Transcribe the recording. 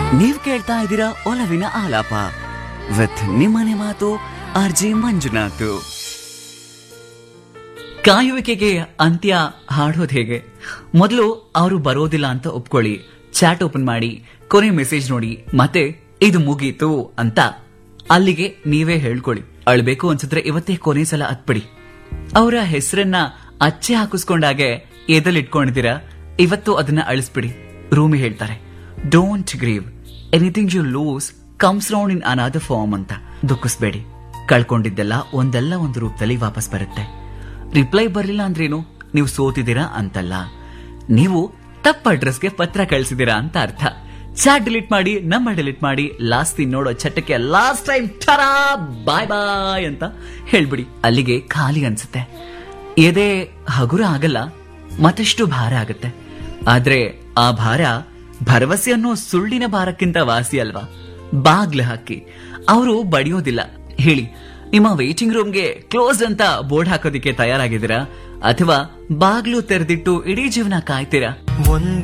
ನೀವ್ ಕೇಳ್ತಾ ಇದ್ದೀರಾ ಒಲವಿನ ಆಲಾಪ ವಿತ್ ನಿಮ್ಮನೆ ಮಾತು ಆರ್ ಜಿ ಮಂಜುನಾಥ್ ಕಾಯುವಿಕೆಗೆ ಅಂತ್ಯ ಹಾಡೋದ್ ಹೇಗೆ ಮೊದಲು ಅವರು ಬರೋದಿಲ್ಲ ಅಂತ ಒಪ್ಕೊಳ್ಳಿ ಚಾಟ್ ಓಪನ್ ಮಾಡಿ ಕೊನೆ ಮೆಸೇಜ್ ನೋಡಿ ಮತ್ತೆ ಇದು ಮುಗೀತು ಅಂತ ಅಲ್ಲಿಗೆ ನೀವೇ ಹೇಳ್ಕೊಳ್ಳಿ ಅಳ್ಬೇಕು ಅನ್ಸಿದ್ರೆ ಇವತ್ತೇ ಕೊನೆ ಸಲ ಹತ್ಬಿಡಿ ಅವರ ಹೆಸರನ್ನ ಅಚ್ಚೆ ಹಾಕಿಸ್ಕೊಂಡಾಗೆ ಎದಲ್ಲಿಟ್ಕೊಂಡಿದ್ದೀರಾ ಇವತ್ತು ಅದನ್ನ ಅಳಿಸ್ಬಿಡಿ ರೂಮಿ ಹೇಳ್ತಾರೆ don't grieve anything you lose comes round in another form ಅಂತ ದುಃಖಿಸ್ಬೇಡಿ ಕಳ್ಕೊಂಡಿದ್ದೆಲ್ಲ ಒಂದಲ್ಲ ಒಂದು ರೂಪದಲ್ಲಿ ವಾಪಸ್ ಬರುತ್ತೆ ರಿಪ್ಲೈ ಬರ್ಲಿಲ್ಲ ಅಂದ್ರೇನು ನೀವು ಸೋತಿದ್ದೀರಾ ಅಂತಲ್ಲ ನೀವು ತಪ್ಪ ಅಡ್ರೆಸ್ಗೆ ಪತ್ರ ಕಳಿಸಿದೀರಾ ಅಂತ ಅರ್ಥ ಚಾಟ್ ಡಿಲೀಟ್ ಮಾಡಿ ನಂಬರ್ ಡಿಲೀಟ್ ಮಾಡಿ ಲಾಸ್ಟ್ ದಿನ ನೋಡೋ ಚಟಕ್ಕೆ ಲಾಸ್ಟ್ ಟೈಮ್ ಟರಾ ಬಾಯ್ ಬಾಯ್ ಅಂತ ಹೇಳ್ಬಿಡಿ ಅಲ್ಲಿಗೆ ಖಾಲಿ ಅನ್ಸುತ್ತೆ ಎದೆ ಹಗುರ ಆಗಲ್ಲ ಮತ್ತಷ್ಟು ಭಾರ ಆಗುತ್ತೆ ಆದ್ರೆ ಆ ಭಾರ ಭರವಸೆ ಅನ್ನೋ ಸುಳ್ಳಿನ ಭಾರಕ್ಕಿಂತ ವಾಸಿ ಅಲ್ವಾ ಬಾಗ್ಲು ಹಾಕಿ ಅವರು ಬಡಿಯೋದಿಲ್ಲ ಹೇಳಿ ನಿಮ್ಮ ವೇಟಿಂಗ್ ರೂಮ್ಗೆ ಕ್ಲೋಸ್ ಅಂತ ಬೋರ್ಡ್ ಹಾಕೋದಿಕ್ಕೆ ತಯಾರಾಗಿದ್ದೀರಾ ಅಥವಾ ಬಾಗ್ಲು ತೆರೆದಿಟ್ಟು ಇಡೀ ಜೀವನ ಕಾಯ್ತೀರಾ ಒಂದ್